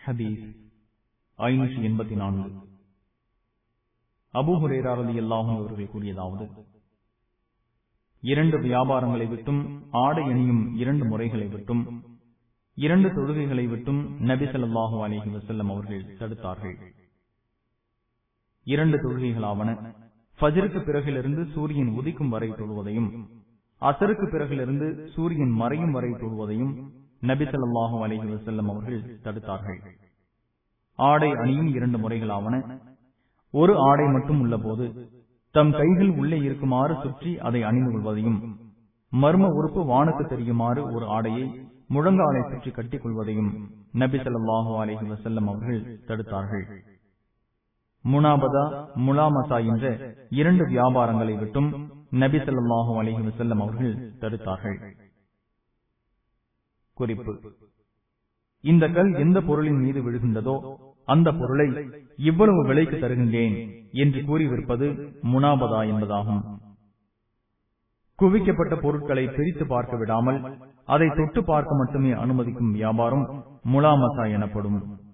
ஹதீஸ் ஐநூற்றி எண்பத்தி நான்கு அபூஹுரேராரதி அல்லாஹும் அவர்கள் கூறியதாவது இரண்டு வியாபாரங்களை விட்டும் ஆடை அணியும் இரண்டு முறைகளை விட்டும் இரண்டு தொழுகைகளை விட்டும் நபி ஸல்லல்லாஹு அலைஹி வஸல்லம் அவர்கள் தடுத்தார்கள் இரண்டு தொழுகைகளாவன ஃபஜருக்கு பிறகிலிருந்து சூரியன் உதிக்கும் வரை தொழுவதையும் அசருக்கு பிறகிலிருந்து சூரியன் மறையும் வரை தொழுவதையும் நபி ஸல்லல்லாஹு அலைஹி வஸல்லம் அவர்கள் தடுத்தார்கள் ஆடை அணியும் இரண்டு முறைகளாவன ஒரு ஆடை மட்டும் உள்ள போது தம் கைகள் உள்ளே இருக்குமாறு சுற்றி அதை அணிந்து கொள்வதையும் மர்ம உறுப்பு வானுக்கு தெரியுமாறு ஒரு ஆடையை முழங்காலை சுற்றி கட்டிக் கொள்வதையும் நபி ஸல்லல்லாஹு அலைஹி வஸல்லம் அவர்கள் தடுத்தார்கள் முனாபதா முலாமசா என்ற இரண்டு வியாபாரங்களை விட்டும் நபி ஸல்லல்லாஹு அலைஹி வஸல்லம் அவர்கள் தடுத்தார்கள் குறிப்பு இந்த கல் எந்த பொருளின் மீது விழுகின்றதோ அந்த பொருளை இவ்வளவு விலைக்கு தருகின்றேன் என்று கூறி விற்பது முனாபதா என்பதாகும் குவிக்கப்பட்ட பொருட்களை பிரித்து பார்க்க விடாமல் அதை தொட்டு பார்க்க மட்டுமே அனுமதிக்கும் வியாபாரம் முலாமசா எனப்படும்